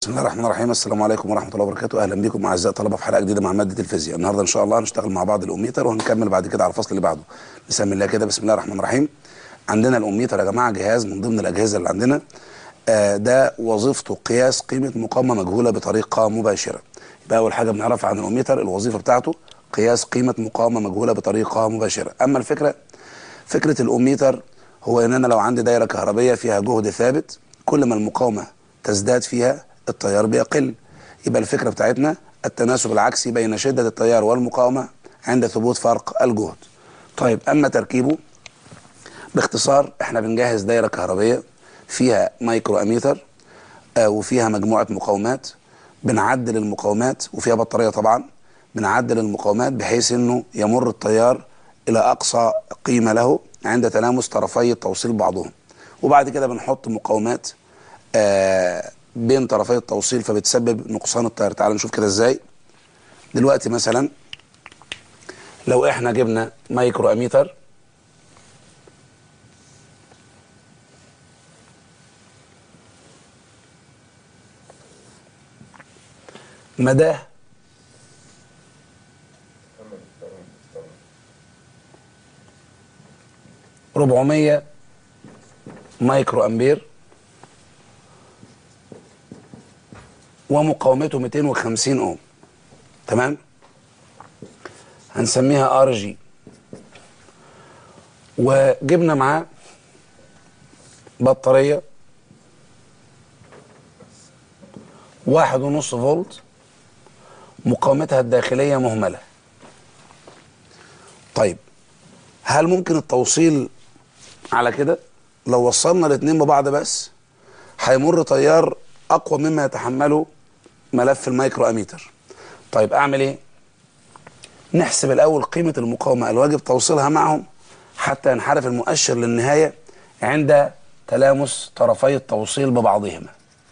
بسم الله الرحمن الرحيم السلام عليكم ورحمه الله وبركاته اهلا بكم اعزائي الطلبه في حلقه جديده مع ماده الفيزياء النهارده ان شاء الله هنشتغل مع بعض الاميتر وهنكمل بعد كده على الفصل اللي بعده نسمي الله كده بسم الله الرحمن الرحيم عندنا الاميتر يا جماعه جهاز من ضمن الاجهزه اللي عندنا آه ده وظيفته قياس قيمه مقاومه مجهوله بطريقه مباشره يبقى اول حاجه بنعرفها عن الاميتر الوظيفه بتاعته قياس قيمه مقاومه مجهوله بطريقه مباشره اما الفكره فكره الاميتر هو ان انا لو عندي دايره كهربيه فيها جهد ثابت كل ما المقاومه تزداد فيها التيار بيقل يبقى الفكرة بتاعتنا التناسب العكسي بين شدة التيار والمقاومة عند ثبوت فرق الجهد طيب أما تركيبه باختصار احنا بنجهز دايرة كهربية فيها مايكرو أميتر آه وفيها مجموعة مقاومات بنعدل المقاومات وفيها بطارية طبعا بنعدل المقاومات بحيث انه يمر التيار الى اقصى قيمة له عند تلامس طرفي التوصيل بعضهم وبعد كده بنحط مقاومات آه بين طرفي التوصيل فبتسبب نقصان التيار تعال نشوف كده ازاي دلوقتي مثلا لو احنا جبنا مايكرو اميتر مداه ربعمية مايكرو امبير ومقاومته 250 اوم تمام هنسميها ار جي وجبنا معاه بطاريه واحد ونص فولت مقاومتها الداخليه مهمله طيب هل ممكن التوصيل على كده لو وصلنا الاثنين ببعض بس هيمر تيار اقوى مما يتحمله ملف المايكرو اميتر طيب اعمل ايه نحسب الاول قيمه المقاومه الواجب توصيلها معهم حتى ينحرف المؤشر للنهايه عند تلامس طرفي التوصيل ببعضهما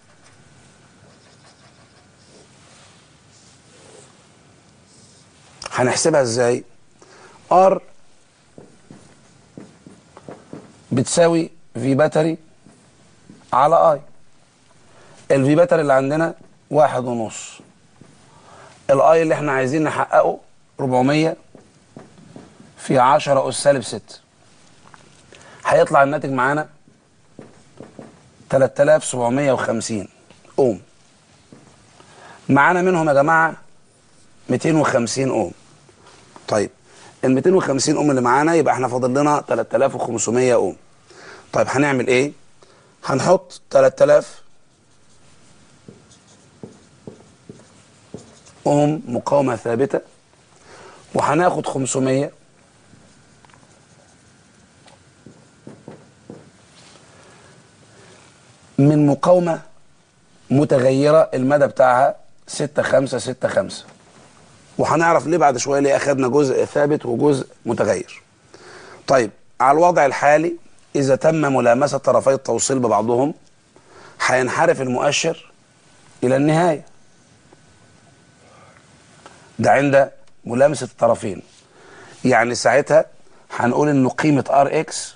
هنحسبها ازاي ار بتساوي في باتري على اي الفي باتري اللي عندنا واحد ونص الاي اللي احنا عايزين نحققه 400 في 10 اس سالب 6 هيطلع الناتج معانا 3750 اوم معانا منهم يا جماعه 250 اوم طيب ال 250 اوم اللي معانا يبقى احنا فاضل لنا 3500 اوم طيب هنعمل ايه هنحط 3000 اوم مقاومه ثابته وهناخد 500 من مقاومه متغيره المدى بتاعها 6 5 6 5 وهنعرف ليه بعد شويه ليه اخدنا جزء ثابت وجزء متغير طيب على الوضع الحالي اذا تم ملامسه طرفي التوصيل ببعضهم هينحرف المؤشر الى النهايه ده عند ملامسه الطرفين يعني ساعتها هنقول ان قيمه ار اكس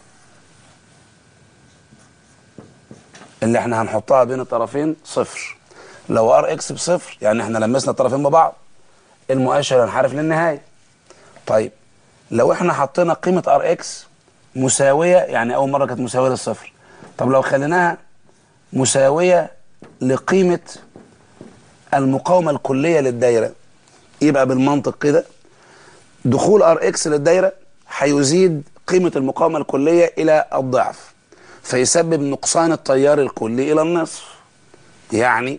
اللي احنا هنحطها بين الطرفين صفر لو ار اكس بصفر يعني احنا لمسنا الطرفين ببعض المؤشر ينحرف للنهايه طيب لو احنا حطينا قيمه ار اكس مساويه يعني اول مره كانت مساويه للصفر طب لو خليناها مساويه لقيمه المقاومه الكليه للدايره يبقى بالمنطق كده دخول ار اكس للدايره هيزيد قيمه المقاومه الكليه الى الضعف فيسبب نقصان التيار الكلي الى النصف يعني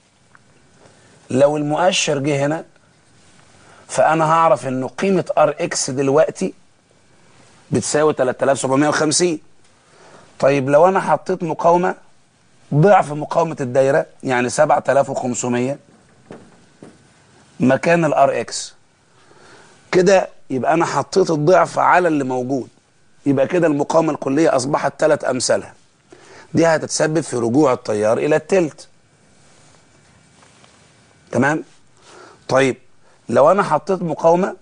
لو المؤشر جه هنا فانا هعرف ان قيمه ار اكس دلوقتي بتساوي 3750 طيب لو انا حطيت مقاومه ضعف مقاومه الدايره يعني 7500 مكان الار اكس كده يبقى انا حطيت الضعف على اللي موجود يبقى كده المقاومه الكليه اصبحت ثلاث امثالها دي هتتسبب في رجوع التيار الى التلت تمام طيب لو انا حطيت مقاومه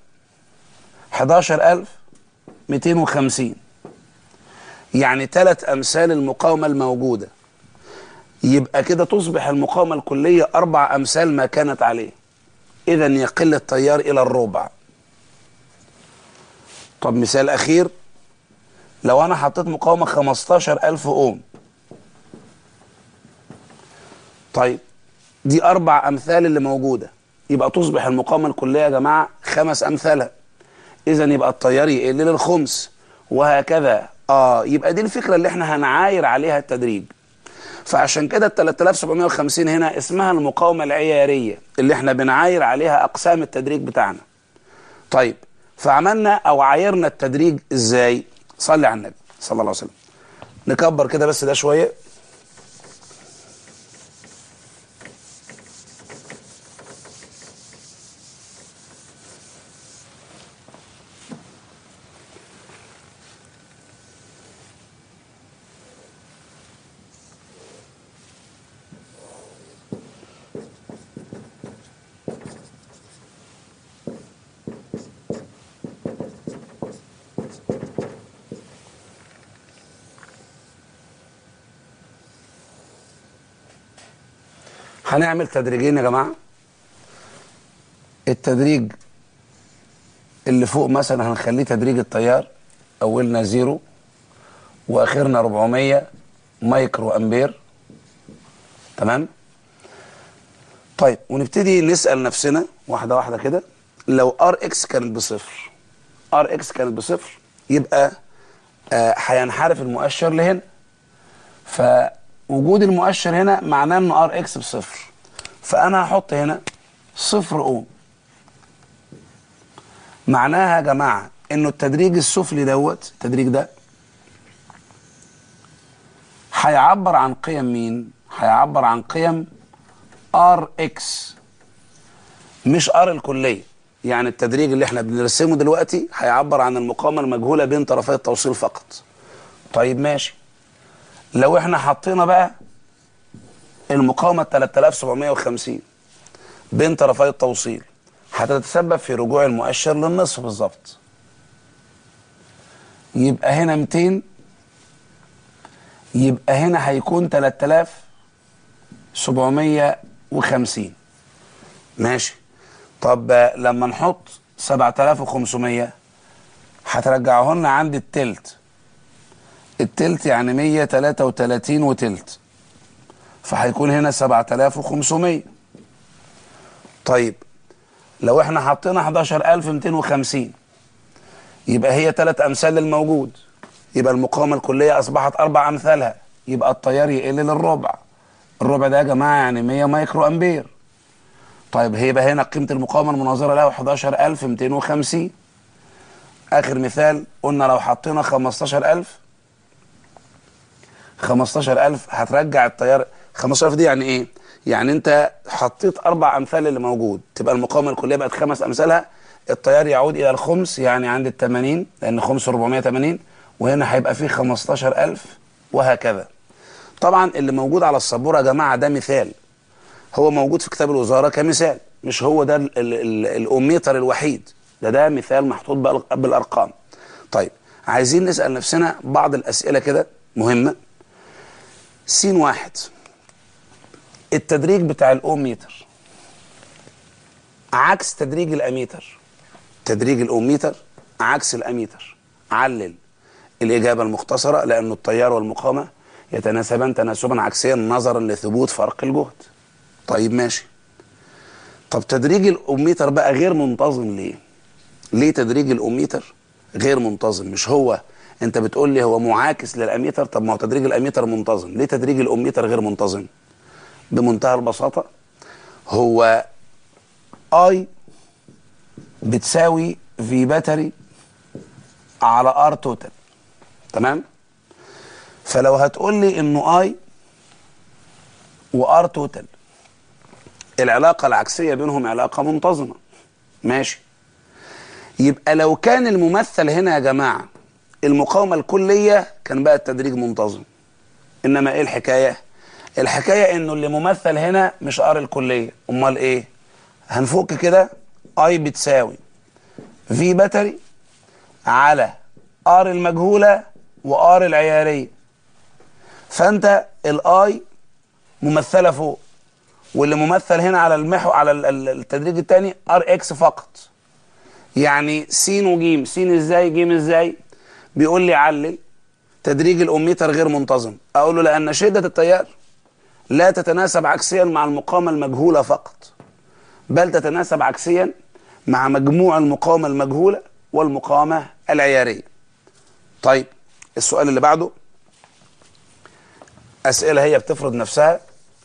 11250 يعني ثلاث امثال المقاومه الموجوده يبقى كده تصبح المقاومة الكلية أربع أمثال ما كانت عليه إذا يقل التيار إلى الربع طب مثال أخير لو أنا حطيت مقاومة 15000 أوم طيب دي أربع أمثال اللي موجودة يبقى تصبح المقاومة الكلية يا جماعة خمس أمثالها إذا يبقى التيار يقل للخمس وهكذا آه يبقى دي الفكرة اللي احنا هنعاير عليها التدريج فعشان كده ال 3750 هنا اسمها المقاومة العيارية اللي احنا بنعاير عليها أقسام التدريج بتاعنا طيب فعملنا أو عايرنا التدريج إزاي صلي على النبي صلى الله عليه وسلم نكبر كده بس ده شوية هنعمل تدريجين يا جماعة التدريج اللي فوق مثلا هنخليه تدريج التيار أولنا زيرو وآخرنا 400 مايكرو أمبير تمام طيب ونبتدي نسأل نفسنا واحدة واحدة كده لو ار اكس كانت بصفر ار اكس كانت بصفر يبقى آه، هينحرف المؤشر لهنا فوجود المؤشر هنا معناه ان ار اكس بصفر فانا هحط هنا صفر اوم معناها يا جماعه انه التدريج السفلي دوت التدريج ده هيعبر عن قيم مين هيعبر عن قيم ار اكس مش ار الكليه يعني التدريج اللي احنا بنرسمه دلوقتي هيعبر عن المقاومه المجهوله بين طرفي التوصيل فقط طيب ماشي لو احنا حطينا بقى المقاومه 3750 بين طرفي التوصيل هتتسبب في رجوع المؤشر للنصف بالظبط يبقى هنا 200 يبقى هنا هيكون 3750 ماشي طب آه، لما نحط 7500 هترجعه لنا عند التلت التلت يعني 133 وتلت فهيكون هنا 7500 طيب لو احنا حطينا 11250 يبقى هي ثلاث امثال للموجود يبقى المقاومه الكليه اصبحت اربع امثالها يبقى التيار يقل للربع الربع ده يا جماعه يعني 100 مايكرو امبير طيب هيبقى هنا قيمه المقاومه المناظره له 11250 اخر مثال قلنا لو حطينا 15000 15000 هترجع التيار 15000 دي يعني ايه؟ يعني انت حطيت اربع امثال اللي موجود تبقى المقاومه الكليه بقت خمس امثالها التيار يعود الى الخمس يعني عند ال 80 لان خمس 480 وهنا هيبقى فيه 15000 وهكذا. طبعا اللي موجود على السبوره يا جماعه ده مثال هو موجود في كتاب الوزاره كمثال مش هو ده ال- ال- ال- الاوميتر الوحيد ده ده مثال محطوط بال- بالارقام. طيب عايزين نسال نفسنا بعض الاسئله كده مهمه س واحد التدريج بتاع الاوميتر عكس تدريج الاميتر تدريج الاوميتر عكس الاميتر علل الاجابه المختصره لانه التيار والمقاومه يتناسبان تناسبا عكسيا نظرا لثبوت فرق الجهد طيب ماشي طب تدريج الاوميتر بقى غير منتظم ليه ليه تدريج الاوميتر غير منتظم مش هو انت بتقول لي هو معاكس للاميتر طب ما هو تدريج الاميتر منتظم ليه تدريج الاوميتر غير منتظم بمنتهى البساطه هو اي بتساوي في باتري على ار توتال تمام فلو هتقول لي انه اي وار توتال العلاقه العكسيه بينهم علاقه منتظمه ماشي يبقى لو كان الممثل هنا يا جماعه المقاومه الكليه كان بقى التدريج منتظم انما ايه الحكايه الحكايه انه اللي ممثل هنا مش ار الكليه امال ايه هنفك كده اي بتساوي في باتري على ار المجهوله وار العياريه فانت الاي ممثله فوق واللي ممثل هنا على المحو على ال- ال- التدريج الثاني ار اكس فقط يعني س وج س ازاي ج ازاي بيقول لي علل تدريج الاميتر غير منتظم اقول له لان شده التيار لا تتناسب عكسيا مع المقاومه المجهوله فقط بل تتناسب عكسيا مع مجموع المقاومه المجهوله والمقاومه العياريه طيب السؤال اللي بعده اسئله هي بتفرض نفسها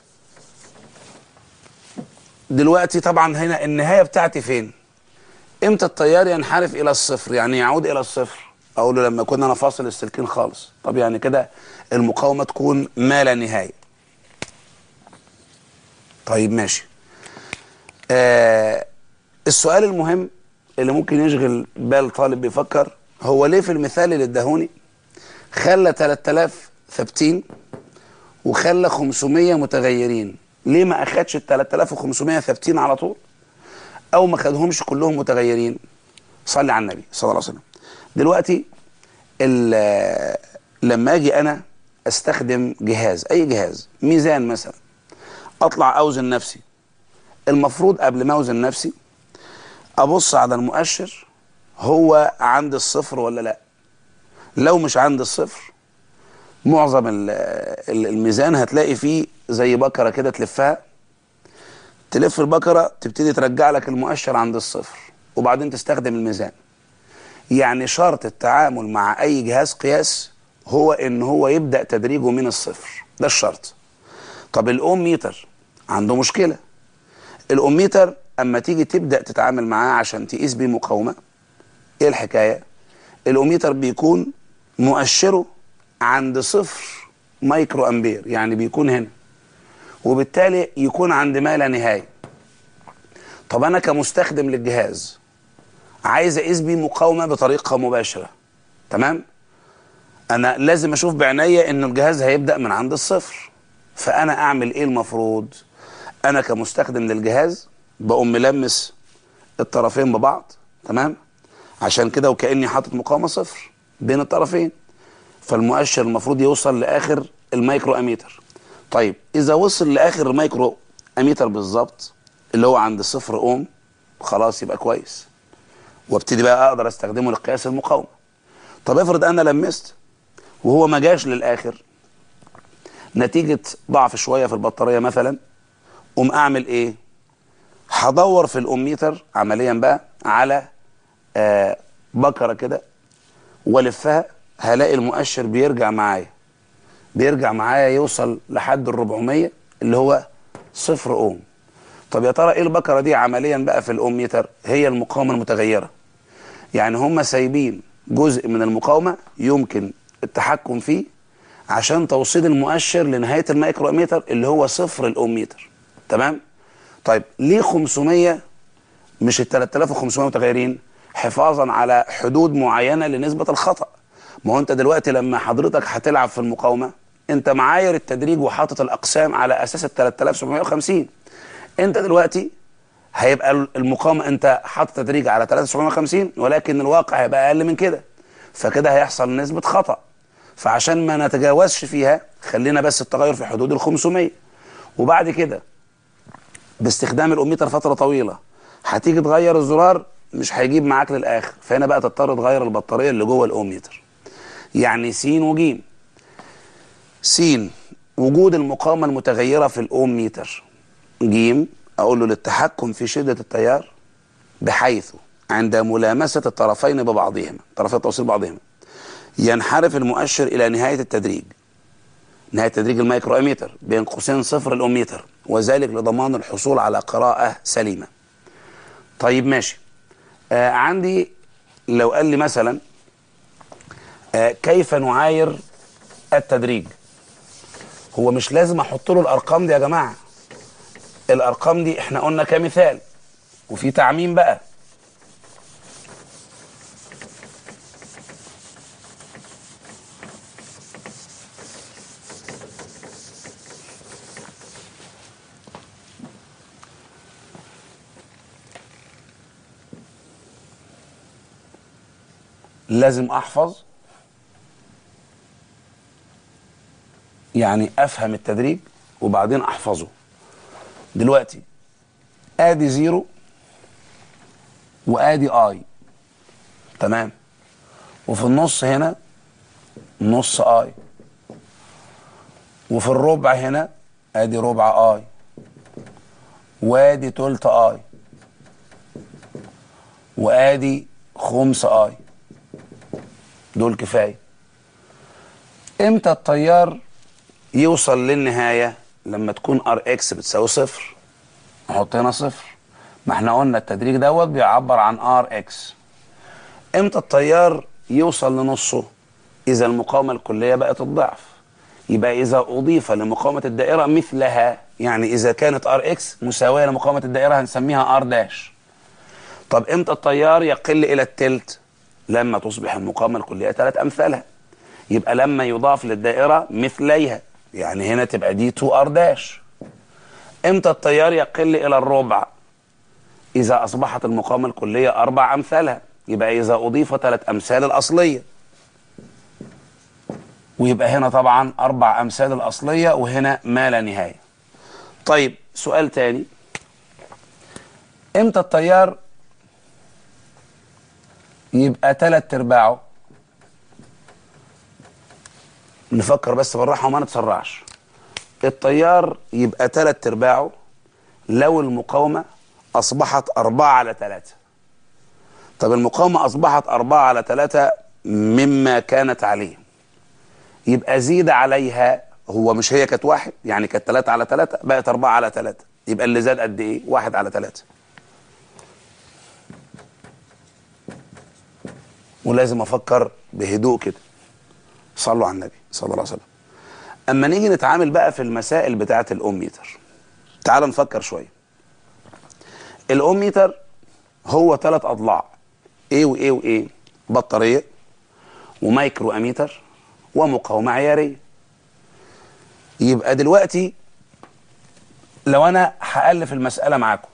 دلوقتي طبعا هنا النهايه بتاعتي فين امتى التيار ينحرف الى الصفر يعني يعود الى الصفر اقول له لما كنا انا فاصل السلكين خالص طب يعني كده المقاومه تكون ما لا نهايه طيب ماشي آه السؤال المهم اللي ممكن يشغل بال طالب بيفكر هو ليه في المثال اللي اداهوني خلى 3000 ثابتين وخلى 500 متغيرين ليه ما اخدش ال 3500 ثابتين على طول او ما خدهمش كلهم متغيرين صلي على النبي صلى الله عليه وسلم دلوقتي ال- لما اجي انا استخدم جهاز اي جهاز ميزان مثلا اطلع اوزن نفسي المفروض قبل ما اوزن نفسي ابص على المؤشر هو عند الصفر ولا لا لو مش عند الصفر معظم ال- ال- الميزان هتلاقي فيه زي بكره كده تلفها تلف البكره تبتدي ترجع لك المؤشر عند الصفر وبعدين تستخدم الميزان يعني شرط التعامل مع اي جهاز قياس هو ان هو يبدا تدريجه من الصفر ده الشرط طب الاوم ميتر عنده مشكله الاوم ميتر اما تيجي تبدا تتعامل معاه عشان تقيس بيه مقاومه ايه الحكايه الاوميتر بيكون مؤشره عند صفر مايكرو امبير يعني بيكون هنا وبالتالي يكون عند ما لا نهايه طب انا كمستخدم للجهاز عايز اقيس بيه مقاومه بطريقه مباشره تمام انا لازم اشوف بعناية ان الجهاز هيبدا من عند الصفر فانا اعمل ايه المفروض انا كمستخدم للجهاز بقوم ملمس الطرفين ببعض تمام عشان كده وكاني حاطط مقاومه صفر بين الطرفين فالمؤشر المفروض يوصل لاخر المايكرو اميتر طيب اذا وصل لاخر المايكرو اميتر بالظبط اللي هو عند صفر اوم خلاص يبقى كويس وابتدي بقى اقدر استخدمه لقياس المقاومه طب افرض انا لمست وهو ما جاش للاخر نتيجه ضعف شويه في البطاريه مثلا قوم اعمل ايه هدور في الاوميتر عمليا بقى على آه بكره كده والفها هلاقي المؤشر بيرجع معايا بيرجع معايا يوصل لحد ال 400 اللي هو صفر اوم طب يا ترى ايه البكره دي عمليا بقى في الاوميتر هي المقاومه المتغيره يعني هم سايبين جزء من المقاومه يمكن التحكم فيه عشان توصيل المؤشر لنهايه المايكرو اميتر اللي هو صفر الاوميتر تمام طيب ليه 500 مش ال 3500 متغيرين حفاظا على حدود معينه لنسبه الخطا ما هو انت دلوقتي لما حضرتك هتلعب في المقاومه انت معاير التدريج وحاطط الاقسام على اساس ال 3750 انت دلوقتي هيبقى المقاومه انت حاطط تدريج على 3750 ولكن الواقع هيبقى اقل من كده فكده هيحصل نسبه خطا فعشان ما نتجاوزش فيها خلينا بس التغير في حدود ال 500 وبعد كده باستخدام الاوميتر فتره طويله هتيجي تغير الزرار مش هيجيب معاك للاخر فهنا بقى تضطر تغير البطاريه اللي جوه الاوميتر يعني س وج س وجود المقاومه المتغيره في الاوميتر ج اقول له للتحكم في شده التيار بحيث عند ملامسه الطرفين ببعضهما طرفي التوصيل بعضهما ينحرف المؤشر الى نهايه التدريج نهايه تدريج المايكرو اميتر بين قوسين صفر الاوميتر وذلك لضمان الحصول على قراءه سليمه طيب ماشي آه عندي لو قال لي مثلا آه كيف نعاير التدريج هو مش لازم احط له الارقام دي يا جماعه الارقام دي احنا قلنا كمثال وفي تعميم بقى لازم احفظ يعني افهم التدريج وبعدين احفظه دلوقتي ادي زيرو وادي اي تمام وفي النص هنا نص اي وفي الربع هنا ادي ربع اي وادي تلت اي وادي خمس اي دول كفايه امتى التيار يوصل للنهايه لما تكون ار اكس بتساوي صفر نحط هنا صفر ما احنا قلنا التدريج دوت بيعبر عن ار اكس امتى التيار يوصل لنصه اذا المقاومه الكليه بقت الضعف يبقى اذا اضيف لمقاومه الدائره مثلها يعني اذا كانت ار اكس مساويه لمقاومه الدائره هنسميها ار داش طب امتى التيار يقل الى التلت لما تصبح المقاومه الكليه ثلاث امثالها يبقى لما يضاف للدائره مثليها يعني هنا تبقى دي 2 ار داش امتى التيار يقل الى الربع اذا اصبحت المقاومه الكليه اربع امثالها يبقى اذا اضيف ثلاث امثال الاصليه ويبقى هنا طبعا اربع امثال الاصليه وهنا ما لا نهايه طيب سؤال تاني امتى التيار يبقى تلات ارباعه نفكر بس بالراحه وما نتسرعش التيار يبقى تلات ارباعه لو المقاومه اصبحت أربعة على ثلاثة طب المقاومه اصبحت أربعة على ثلاثة مما كانت عليه يبقى زيد عليها هو مش هي كانت واحد يعني كانت ثلاثة على ثلاثة بقت أربعة على ثلاثة يبقى اللي زاد قد ايه واحد على ثلاثة ولازم افكر بهدوء كده صلوا على النبي صلى الله عليه وسلم اما نيجي نتعامل بقى في المسائل بتاعه الاوميتر تعال نفكر شويه الاوميتر هو ثلاث اضلاع ايه وايه وايه بطاريه ومايكرو اميتر ومقاومه عياريه يبقى دلوقتي لو انا هالف المساله معاكم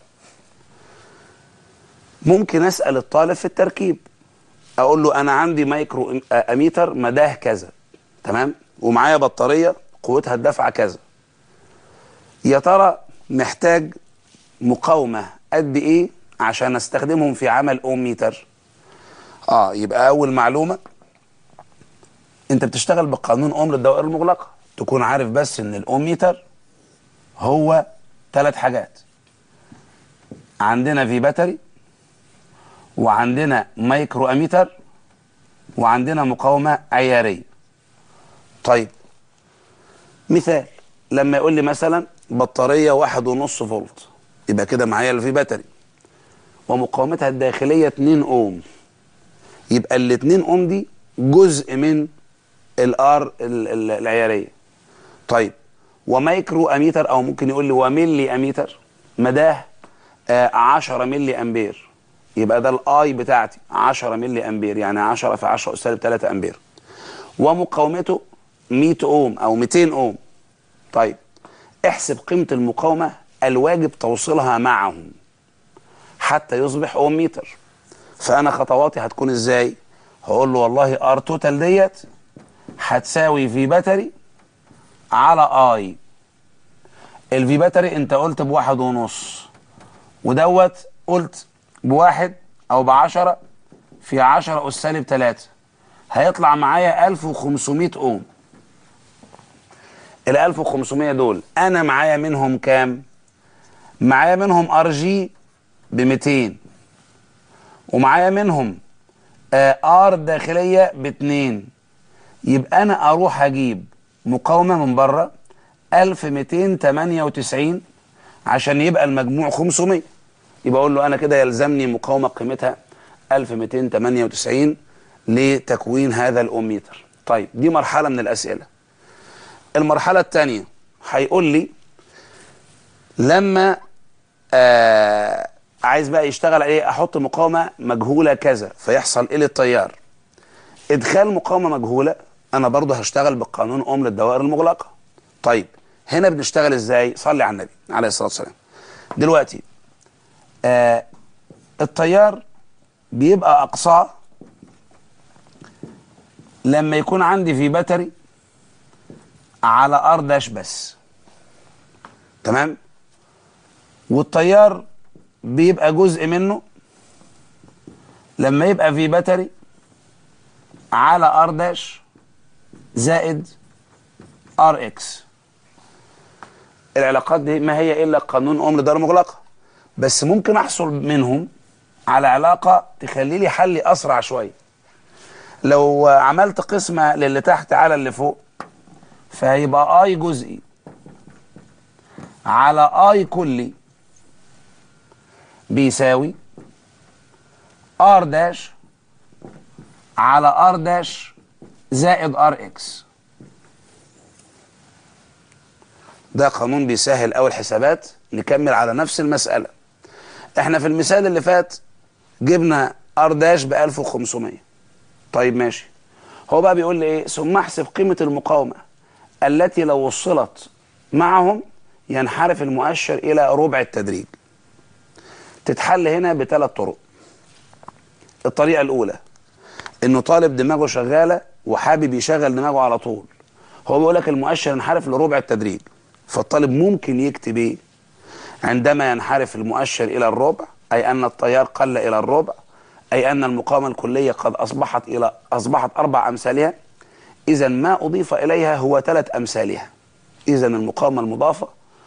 ممكن اسال الطالب في التركيب اقول له انا عندي مايكرو اميتر مداه كذا تمام ومعايا بطاريه قوتها الدفع كذا يا ترى محتاج مقاومه قد ايه عشان استخدمهم في عمل اوميتر اه يبقى اول معلومه انت بتشتغل بقانون اوم للدوائر المغلقه تكون عارف بس ان الاوميتر هو ثلاث حاجات عندنا في باتري وعندنا مايكرو اميتر وعندنا مقاومه عياريه طيب مثال لما يقول لي مثلا بطاريه واحد ونص فولت يبقى كده معايا اللي في باتري ومقاومتها الداخليه 2 اوم يبقى ال 2 اوم دي جزء من الار العياريه طيب ومايكرو اميتر او ممكن يقول لي وملي اميتر مداه آه 10 ملي امبير يبقى ده الاي بتاعتي 10 ملي امبير يعني 10 في 10 اس سالب 3 امبير ومقاومته 100 اوم او 200 اوم طيب احسب قيمه المقاومه الواجب توصيلها معهم حتى يصبح اوم متر فانا خطواتي هتكون ازاي هقول له والله ار توتال ديت هتساوي في باتري على اي الفي باتري انت قلت بواحد ونص ودوت قلت بواحد او بعشرة في عشرة اس سالب تلاتة هيطلع معايا 1500 اوم ال 1500 دول انا معايا منهم كام معايا منهم ار جي ب 200 ومعايا منهم ار داخليه ب 2 يبقى انا اروح اجيب مقاومه من بره 1298 عشان يبقى المجموع 500 يبقى اقول له انا كده يلزمني مقاومه قيمتها 1298 لتكوين هذا الاوميتر طيب دي مرحله من الاسئله المرحله الثانيه هيقول لي لما آه عايز بقى يشتغل ايه احط مقاومه مجهوله كذا فيحصل ايه للتيار ادخال مقاومه مجهوله انا برضه هشتغل بقانون اوم للدوائر المغلقه طيب هنا بنشتغل ازاي صلي على النبي عليه الصلاه والسلام دلوقتي آه التيار بيبقى اقصاه لما يكون عندي في باتري على ار داش بس تمام والتيار بيبقى جزء منه لما يبقى في باتري على ار داش زائد ار اكس العلاقات دي ما هي الا قانون اوم لدار مغلقه بس ممكن احصل منهم على علاقه تخلي لي حلي اسرع شويه لو عملت قسمه للي تحت على اللي فوق فهيبقى اي جزئي على اي كلي بيساوي ار داش على ار داش زائد ار اكس ده قانون بيسهل اول حسابات نكمل على نفس المسألة احنا في المثال اللي فات جبنا ار داش ب 1500 طيب ماشي هو بقى بيقول لي ايه ثم احسب قيمة المقاومة التي لو وصلت معهم ينحرف المؤشر الى ربع التدريج تتحل هنا بثلاث طرق الطريقة الاولى انه طالب دماغه شغالة وحابب يشغل دماغه على طول هو بيقول لك المؤشر ينحرف لربع التدريج فالطالب ممكن يكتب ايه عندما ينحرف المؤشر الى الربع اي ان التيار قل الى الربع اي ان المقاومه الكليه قد اصبحت الى اصبحت اربع امثالها اذا ما اضيف اليها هو ثلاث امثالها اذا المقاومه المضافه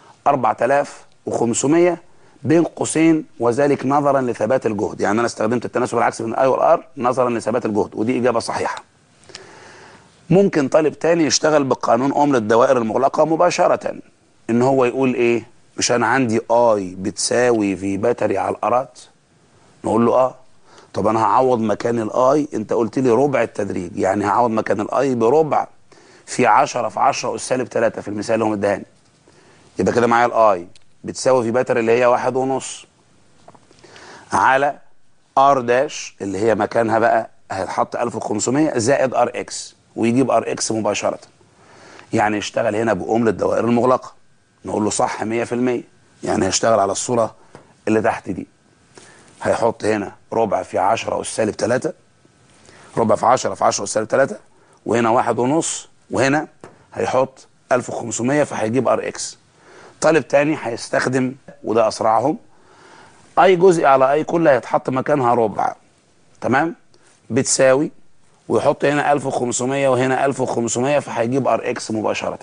4500 بين قوسين وذلك نظرا لثبات الجهد يعني انا استخدمت التناسب العكسي بين الاي والار نظرا لثبات الجهد ودي اجابه صحيحه ممكن طالب تاني يشتغل بقانون اوم للدوائر المغلقه مباشره ان هو يقول ايه مش انا عندي اي بتساوي في باتري على الارات نقول له اه طب انا هعوض مكان الاي انت قلت لي ربع التدريج يعني هعوض مكان الاي بربع في 10 في 10 اس سالب 3 في المثال اللي هو مديهاني يبقى كده معايا الاي بتساوي في باتري اللي هي واحد ونص على ار داش اللي هي مكانها بقى هيتحط 1500 زائد ار اكس ويجيب ار اكس مباشره يعني يشتغل هنا بأم للدوائر المغلقه نقول له صح 100% يعني هيشتغل على الصوره اللي تحت دي هيحط هنا ربع في 10 اس سالب 3 ربع في 10 في 10 اس سالب 3 وهنا واحد ونص وهنا هيحط 1500 فهيجيب ار اكس طالب تاني هيستخدم وده اسرعهم اي جزء على اي كل هيتحط مكانها ربع تمام بتساوي ويحط هنا 1500 وهنا 1500 فهيجيب ار اكس مباشره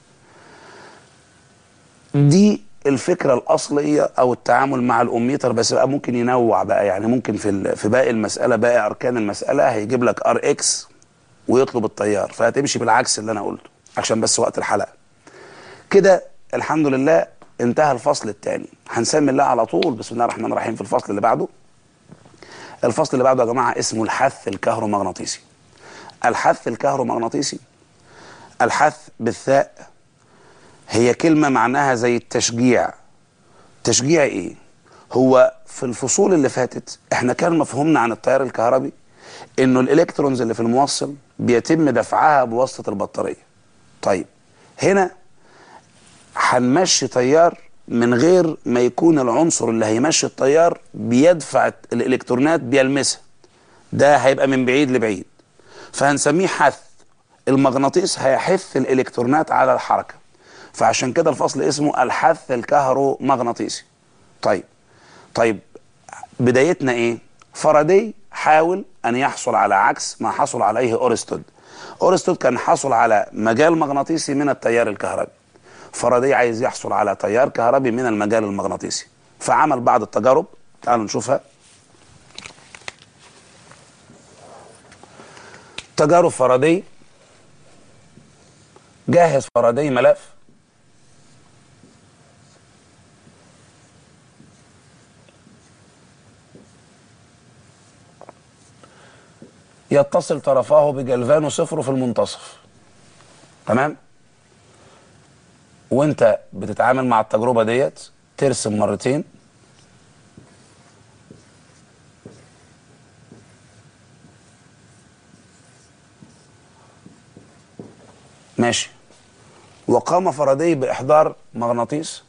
دي الفكره الاصليه او التعامل مع الاميتر بس بقى ممكن ينوع بقى يعني ممكن في في باقي المساله باقي اركان المساله هيجيب لك ار اكس ويطلب التيار فهتمشي بالعكس اللي انا قلته عشان بس وقت الحلقه كده الحمد لله انتهى الفصل الثاني هنسمي الله على طول بسم الله الرحمن الرحيم في الفصل اللي بعده الفصل اللي بعده يا جماعه اسمه الحث الكهرومغناطيسي الحث الكهرومغناطيسي الحث بالثاء هي كلمة معناها زي التشجيع تشجيع ايه هو في الفصول اللي فاتت احنا كان مفهومنا عن التيار الكهربي انه الالكترونز اللي في الموصل بيتم دفعها بواسطة البطارية طيب هنا هنمشي تيار من غير ما يكون العنصر اللي هيمشي التيار بيدفع الالكترونات بيلمسها ده هيبقى من بعيد لبعيد فهنسميه حث المغناطيس هيحث الالكترونات على الحركه فعشان كده الفصل اسمه الحث الكهرومغناطيسي طيب طيب بدايتنا ايه فاراداي حاول ان يحصل على عكس ما حصل عليه اورستود اورستود كان حصل على مجال مغناطيسي من التيار الكهربي فاراداي عايز يحصل على تيار كهربي من المجال المغناطيسي فعمل بعض التجارب تعالوا نشوفها تجارب فاراداي جهز فاراداي ملف يتصل طرفاه بجلفانه صفر في المنتصف تمام وانت بتتعامل مع التجربة ديت ترسم مرتين ماشي وقام فاراداي بإحضار مغناطيس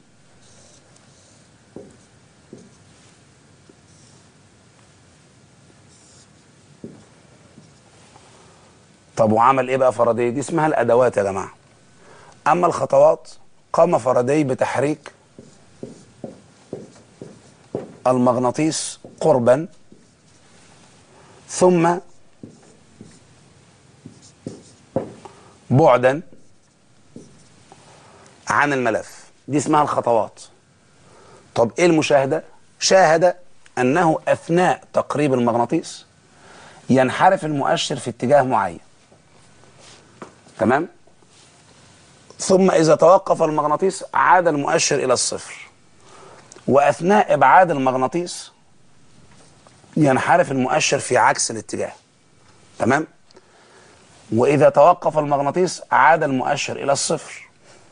طب وعمل ايه بقى فاراداي دي اسمها الادوات يا جماعه اما الخطوات قام فاراداي بتحريك المغناطيس قربا ثم بعدا عن الملف دي اسمها الخطوات طب ايه المشاهده شاهد انه اثناء تقريب المغناطيس ينحرف المؤشر في اتجاه معين تمام ثم اذا توقف المغناطيس عاد المؤشر الى الصفر واثناء ابعاد المغناطيس ينحرف المؤشر في عكس الاتجاه تمام واذا توقف المغناطيس عاد المؤشر الى الصفر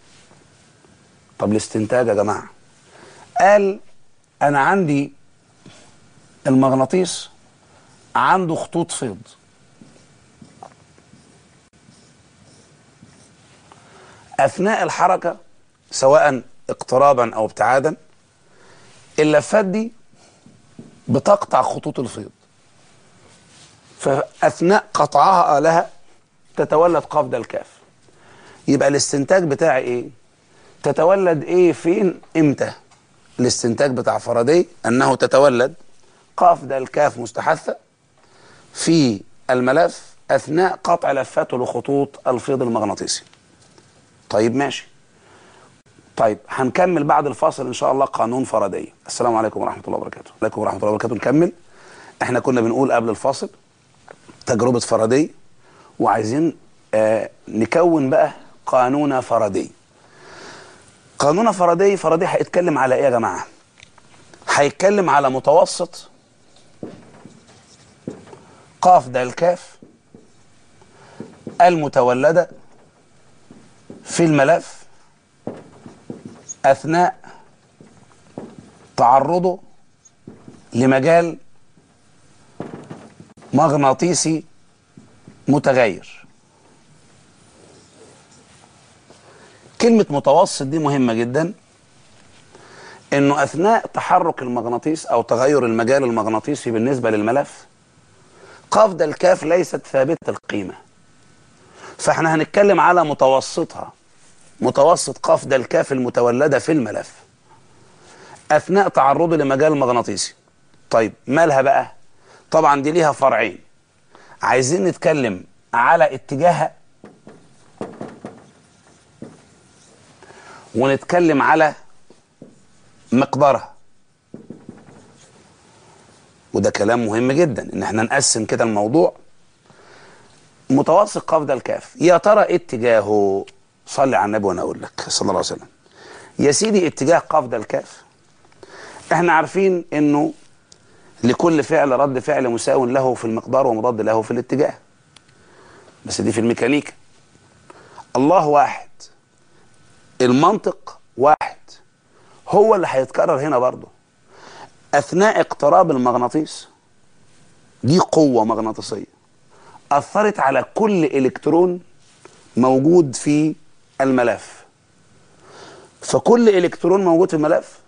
طب الاستنتاج يا جماعه قال انا عندي المغناطيس عنده خطوط فيض اثناء الحركه سواء اقترابا او ابتعادا اللفات دي بتقطع خطوط الفيض فاثناء قطعها لها تتولد قفز الكاف يبقى الاستنتاج بتاعي ايه تتولد ايه فين امتى الاستنتاج بتاع فاراداي انه تتولد قاف دال كاف مستحثه في الملف اثناء قطع لفاته لخطوط الفيض المغناطيسي طيب ماشي طيب هنكمل بعد الفاصل ان شاء الله قانون فاراداي السلام عليكم ورحمه الله وبركاته عليكم ورحمه الله وبركاته نكمل احنا كنا بنقول قبل الفاصل تجربه فاراداي وعايزين آه نكون بقى قانون فاراداي قانون فاراداي فاراداي هيتكلم على ايه يا جماعه هيتكلم على متوسط قاف دال كاف المتولده في الملف اثناء تعرضه لمجال مغناطيسي متغير كلمة متوسط دي مهمة جدا انه اثناء تحرك المغناطيس او تغير المجال المغناطيسي بالنسبة للملف قفز الكاف ليست ثابتة القيمة فاحنا هنتكلم على متوسطها متوسط قفز الكاف المتولدة في الملف اثناء تعرضه لمجال مغناطيسي طيب مالها بقى طبعا دي ليها فرعين عايزين نتكلم على اتجاهها ونتكلم على مقدارها وده كلام مهم جدا ان احنا نقسم كده الموضوع متوسط قفز الكاف يا ترى ايه اتجاهه صلي على النبي وانا اقول لك صلى الله عليه وسلم يا سيدي اتجاه قفز الكاف احنا عارفين انه لكل فعل رد فعل مساو له في المقدار ومضاد له في الاتجاه بس دي في الميكانيكا الله واحد المنطق واحد هو اللي هيتكرر هنا برضه اثناء اقتراب المغناطيس دي قوه مغناطيسيه اثرت على كل الكترون موجود في الملف فكل الكترون موجود في الملف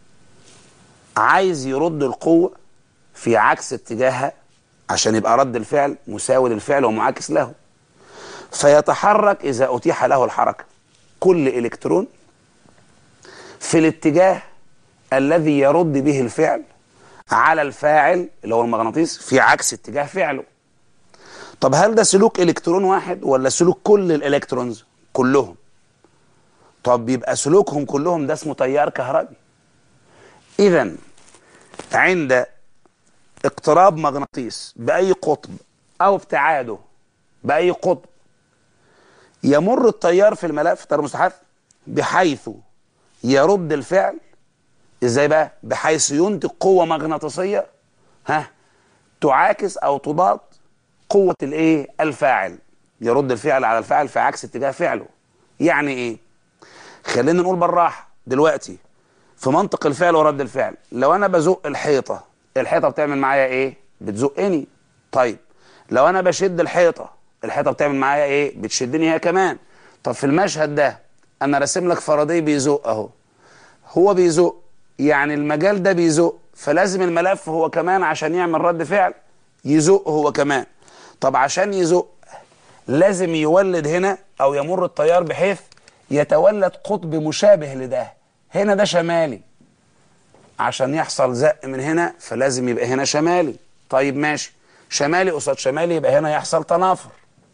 عايز يرد القوه في عكس اتجاهها عشان يبقى رد الفعل مساوي للفعل ومعاكس له فيتحرك اذا اتيح له الحركه كل الكترون في الاتجاه الذي يرد به الفعل على الفاعل اللي هو المغناطيس في عكس اتجاه فعله طب هل ده سلوك الكترون واحد ولا سلوك كل الالكترونز كلهم طب يبقى سلوكهم كلهم ده اسمه تيار كهربي اذا عند اقتراب مغناطيس باي قطب او ابتعاده باي قطب يمر التيار في الملف تيار مستحث بحيث يرد الفعل ازاي بقى بحيث ينتج قوه مغناطيسيه ها تعاكس او تضاد قوه الايه الفاعل يرد الفعل على الفاعل في عكس اتجاه فعله يعني ايه خلينا نقول بالراحه دلوقتي في منطق الفعل ورد الفعل لو انا بزق الحيطه الحيطه بتعمل معايا ايه بتزقني طيب لو انا بشد الحيطه الحيطه بتعمل معايا ايه بتشدني هي كمان طب في المشهد ده انا راسم لك فاراداي بيزق اهو هو بيزق يعني المجال ده بيزق فلازم الملف هو كمان عشان يعمل رد فعل يزق هو كمان طب عشان يزق لازم يولد هنا او يمر التيار بحيث يتولد قطب مشابه لده هنا ده شمالي عشان يحصل زق من هنا فلازم يبقى هنا شمالي طيب ماشي شمالي قصاد شمالي يبقى هنا يحصل تنافر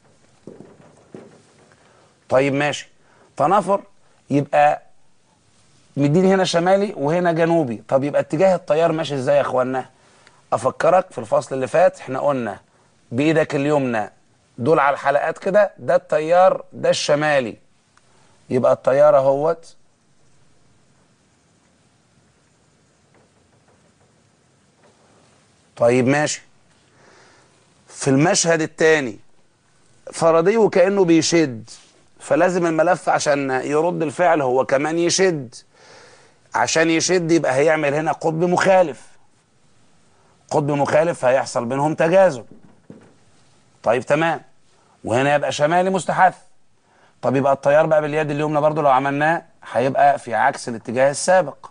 طيب ماشي تنافر يبقى مديني هنا شمالي وهنا جنوبي طب يبقى اتجاه التيار ماشي ازاي يا اخوانا افكرك في الفصل اللي فات احنا قلنا بايدك اليمنى دول على الحلقات كده ده التيار ده الشمالي يبقى التيار اهوت طيب ماشي في المشهد الثاني فرضي وكأنه بيشد فلازم الملف عشان يرد الفعل هو كمان يشد عشان يشد يبقى هيعمل هنا قطب مخالف قطب مخالف هيحصل بينهم تجاذب طيب تمام وهنا يبقى شمالي مستحث طب يبقى التيار بقى باليد اليمنى برضو لو عملناه هيبقى في عكس الاتجاه السابق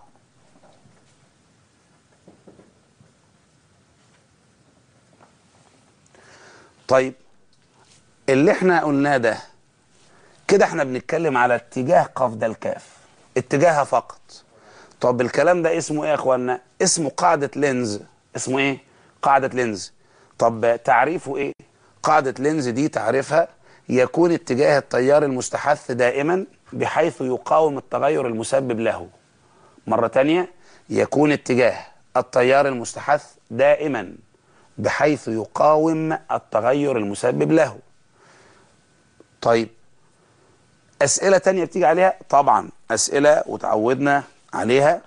طيب اللي احنا قلناه ده كده احنا بنتكلم على اتجاه قفز الكاف اتجاهها فقط طب الكلام ده اسمه ايه يا اخوانا اسمه قاعدة لينز اسمه ايه قاعدة لينز طب تعريفه ايه قاعدة لينز دي تعريفها يكون اتجاه التيار المستحث دائما بحيث يقاوم التغير المسبب له مرة تانية يكون اتجاه التيار المستحث دائما بحيث يقاوم التغير المسبب له طيب أسئلة تانية بتيجي عليها طبعا أسئلة وتعودنا عليها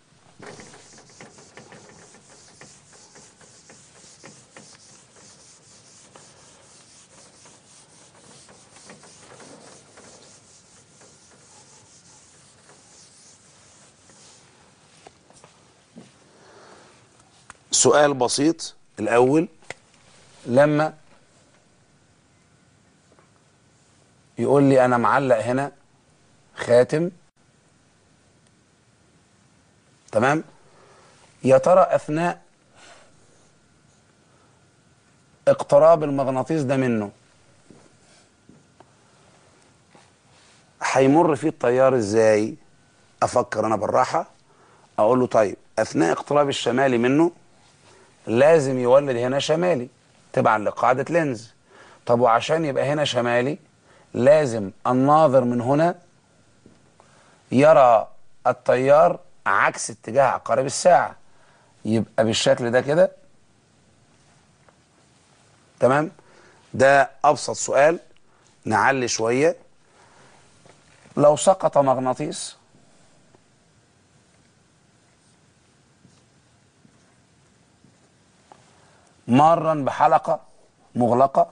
سؤال بسيط الأول لما يقول لي أنا معلق هنا خاتم تمام يا ترى أثناء اقتراب المغناطيس ده منه هيمر فيه التيار ازاي افكر انا بالراحه اقول له طيب اثناء اقتراب الشمالي منه لازم يولد هنا شمالي تبعا لقاعدة لينز طب وعشان يبقى هنا شمالي لازم الناظر من هنا يرى التيار عكس اتجاه عقارب الساعة يبقى بالشكل ده كده تمام ده أبسط سؤال نعلي شوية لو سقط مغناطيس مارا بحلقة مغلقة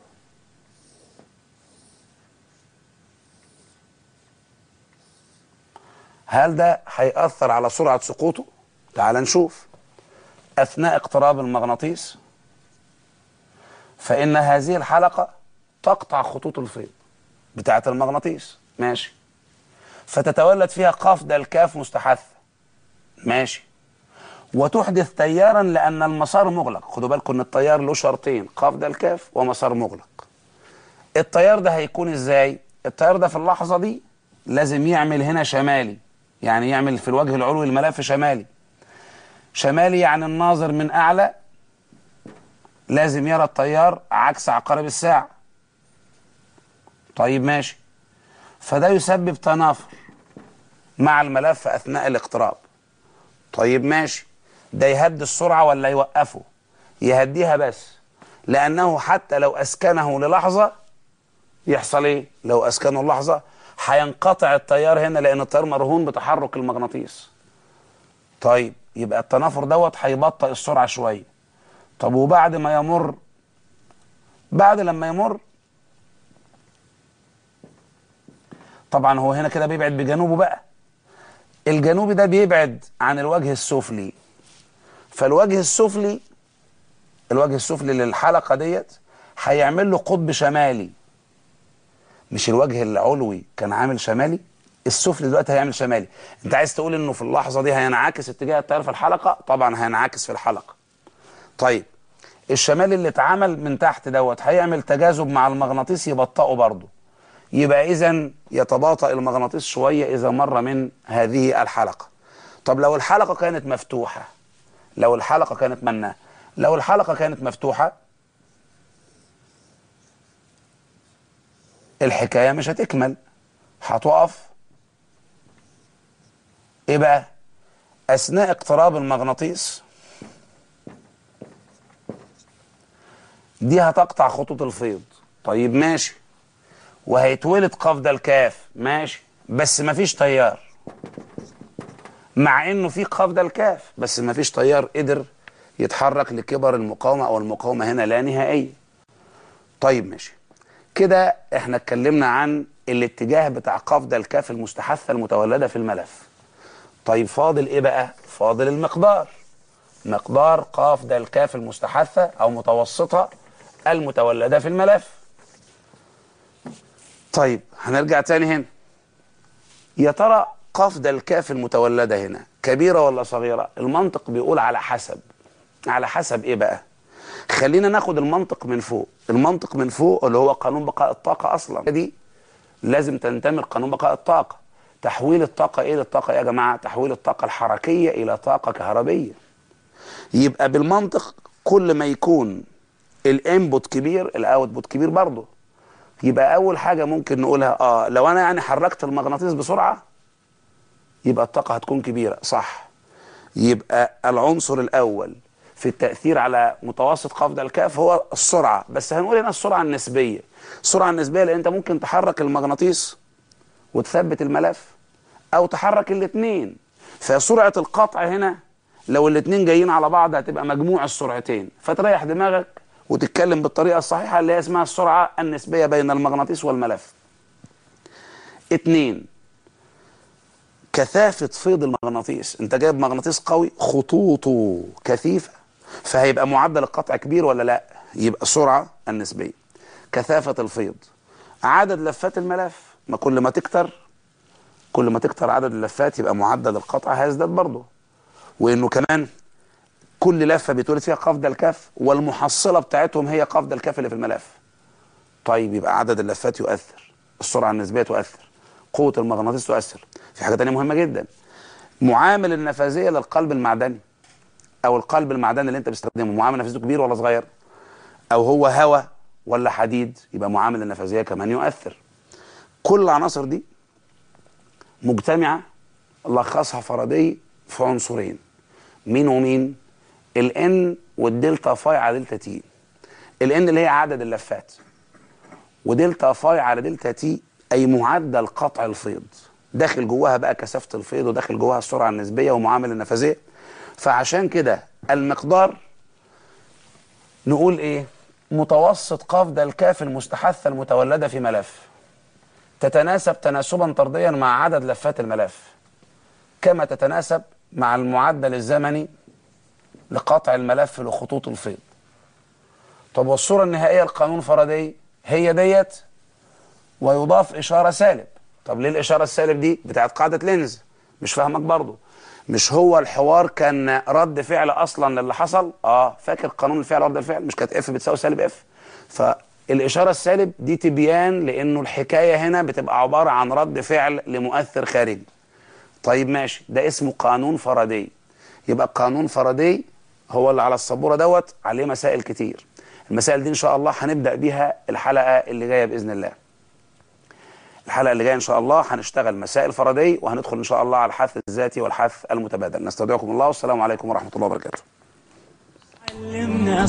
هل ده هيأثر على سرعة سقوطه؟ تعال نشوف أثناء اقتراب المغناطيس فإن هذه الحلقة تقطع خطوط الفيض بتاعة المغناطيس ماشي فتتولد فيها قاف ده الكاف مستحثة ماشي وتحدث تيارا لأن المسار مغلق خدوا بالكم أن التيار له شرطين قاف ده الكاف ومسار مغلق التيار ده هيكون إزاي التيار ده في اللحظة دي لازم يعمل هنا شمالي يعني يعمل في الوجه العلوي الملف شمالي شمالي يعني الناظر من أعلى لازم يرى التيار عكس عقارب الساعة طيب ماشي فده يسبب تنافر مع الملف أثناء الاقتراب طيب ماشي ده يهدي السرعة ولا يوقفه يهديها بس لأنه حتى لو أسكنه للحظة يحصل إيه لو أسكنه لحظة هينقطع التيار هنا لأن التيار مرهون بتحرك المغناطيس طيب يبقى التنافر دوت هيبطئ السرعة شوية طب وبعد ما يمر بعد لما يمر طبعا هو هنا كده بيبعد بجنوبه بقى الجنوبي ده بيبعد عن الوجه السفلي فالوجه السفلي الوجه السفلي للحلقة ديت هيعمل له قطب شمالي مش الوجه العلوي كان عامل شمالي السفلي دلوقتي هيعمل شمالي انت عايز تقول انه في اللحظة دي هينعكس اتجاه التيار في الحلقة طبعا هينعكس في الحلقة طيب الشمالي اللي اتعمل من تحت دوت هيعمل تجاذب مع المغناطيس يبطئه برضه يبقى اذا يتباطأ المغناطيس شويه اذا مر من هذه الحلقه طب لو الحلقه كانت مفتوحه لو الحلقه كانت منا لو الحلقه كانت مفتوحه الحكايه مش هتكمل هتقف ايه بقى اثناء اقتراب المغناطيس دي هتقطع خطوط الفيض طيب ماشي وهيتولد قفز الكاف ماشي بس مفيش تيار مع انه في قفز الكاف بس مفيش تيار قدر يتحرك لكبر المقاومه او المقاومه هنا لا نهائيه طيب ماشي كده احنا اتكلمنا عن الاتجاه بتاع قفز الكاف المستحثه المتولده في الملف طيب فاضل ايه بقى فاضل المقدار مقدار قاف د الكاف المستحثه او متوسطه المتولده في الملف طيب هنرجع تاني هنا يا ترى قاف د الكاف المتولده هنا كبيره ولا صغيره المنطق بيقول على حسب على حسب ايه بقى خلينا ناخد المنطق من فوق المنطق من فوق اللي هو قانون بقاء الطاقه اصلا دي لازم تنتمي لقانون بقاء الطاقه تحويل الطاقه ايه للطاقه يا جماعه تحويل الطاقه الحركيه الى طاقه كهربيه يبقى بالمنطق كل ما يكون الانبوت كبير الاوتبوت كبير برضه يبقى اول حاجه ممكن نقولها اه لو انا يعني حركت المغناطيس بسرعه يبقى الطاقه هتكون كبيره صح يبقى العنصر الاول في التاثير على متوسط قفز الكاف هو السرعه بس هنقول هنا السرعه النسبيه السرعه النسبيه لان انت ممكن تحرك المغناطيس وتثبت الملف او تحرك الاثنين فسرعه القطع هنا لو الاثنين جايين على بعض هتبقى مجموع السرعتين فتريح دماغك وتتكلم بالطريقه الصحيحه اللي هي اسمها السرعه النسبيه بين المغناطيس والملف اتنين كثافة فيض المغناطيس انت جايب مغناطيس قوي خطوطه كثيفة فهيبقى معدل القطع كبير ولا لا يبقى السرعة النسبية كثافة الفيض عدد لفات الملف ما كل ما تكتر كل ما تكتر عدد اللفات يبقى معدل القطع هيزداد برضه وانه كمان كل لفه بيتولد فيها قفز الكف والمحصله بتاعتهم هي قفز الكف اللي في الملف طيب يبقى عدد اللفات يؤثر السرعه النسبيه تؤثر قوه المغناطيس تؤثر في حاجه ثانيه مهمه جدا معامل النفاذيه للقلب المعدني او القلب المعدني اللي انت بتستخدمه معامل نفاذيته كبير ولا صغير او هو هواء ولا حديد يبقى معامل النفاذيه كمان يؤثر كل العناصر دي مجتمعه لخصها فاراداي في عنصرين مين ومين الان والدلتا فاي على دلتا تي الان اللي هي عدد اللفات ودلتا فاي على دلتا تي اي معدل قطع الفيض داخل جواها بقى كثافه الفيض وداخل جواها السرعه النسبيه ومعامل النفاذيه فعشان كده المقدار نقول ايه متوسط قفز الكاف المستحثه المتولده في ملف تتناسب تناسبا طرديا مع عدد لفات الملف كما تتناسب مع المعدل الزمني لقطع الملف لخطوط الفيض طب والصورة النهائية لقانون فاراداي هي ديت ويضاف إشارة سالب طب ليه الإشارة السالب دي بتاعت قاعدة لينز مش فاهمك برضو مش هو الحوار كان رد فعل أصلا للي حصل اه فاكر قانون الفعل رد الفعل مش كانت اف بتساوي سالب اف فالإشارة السالب دي تبيان لأنه الحكاية هنا بتبقى عبارة عن رد فعل لمؤثر خارجي طيب ماشي ده اسمه قانون فاراداي يبقى قانون فاراداي هو اللي على السبوره دوت عليه مسائل كتير المسائل دي ان شاء الله هنبدا بيها الحلقه اللي جايه باذن الله الحلقه اللي جايه ان شاء الله هنشتغل مسائل فاراداي وهندخل ان شاء الله على الحث الذاتي والحث المتبادل نستودعكم الله والسلام عليكم ورحمه الله وبركاته